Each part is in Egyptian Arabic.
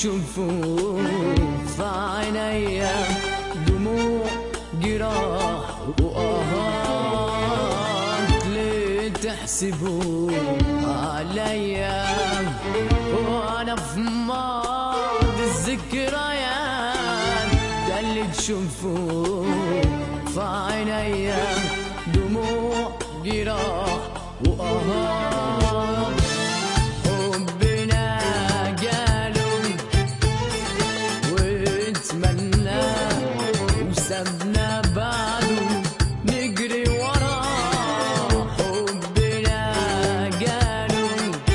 شوفوا في عينيا دموع جراح وآهات ليه تحسبوا عليا وانا في ماضي الذكريات ده اللي تشوفوا في عينيا دموع جراح وآهات حبنا جاله واتمنى وسابنا بعده نجري وراه حبنا جاله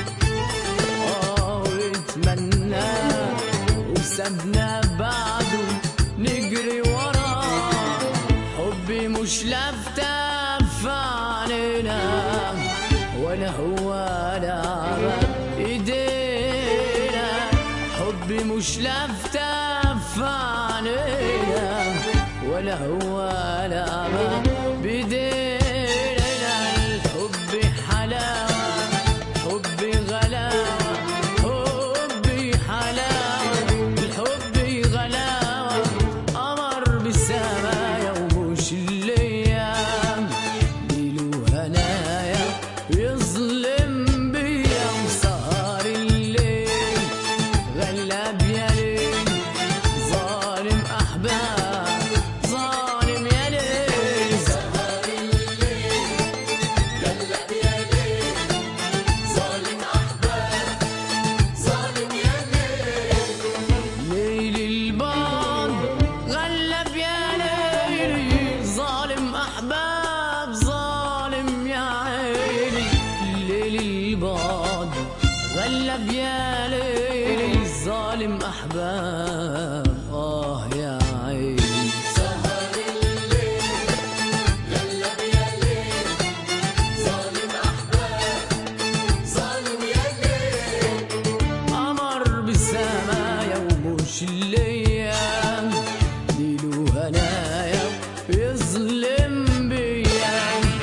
اه واتمنى وسابنا بعده نجري وراه حبي مش لافتة في عينينا ولا هو لعبة ايدينا حبي مش لافتة في عينينا ولا هو لعبة بايدينا الحب حلاوة حبي غلاوة حبي حلاوة الحب غلاوة قمر بالسمايا ومش الايام ليل هنايا يظلم بيا وسهر الليل غلب يا ليل ظالم احباب ظالم يا ليل سهر الليل غلب يا ليل ظالم احباب ظالم يا ليل ليل البعد غلب يا ليلي ظالم احباب ظالم يا عيني ليل البعد غلب يا ليلي ظالم احباب اه يا عيني سهر الليل غلب يا ليل ظالم احباب ظالم يا ليل قمر بالسمايا ومش الايام ليل هنايا يظلم بيا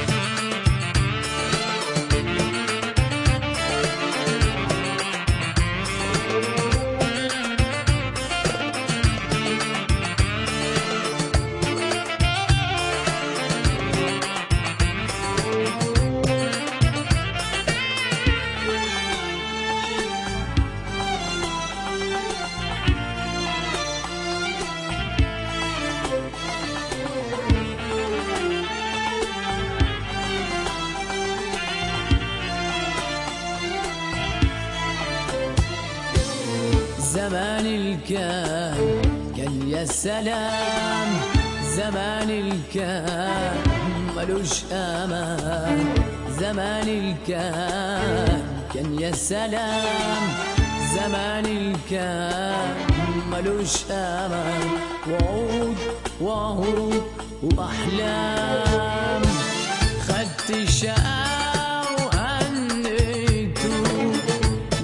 زمان الكان كان يا سلام زمان الكان ملوش امان زمان الكان كان يا سلام زمان الكان ملوش امان وعود وعهود واحلام خدت الشقاء وهنيته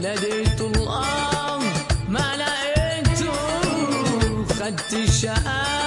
ناديت الله ما لقيته خدت الشقاء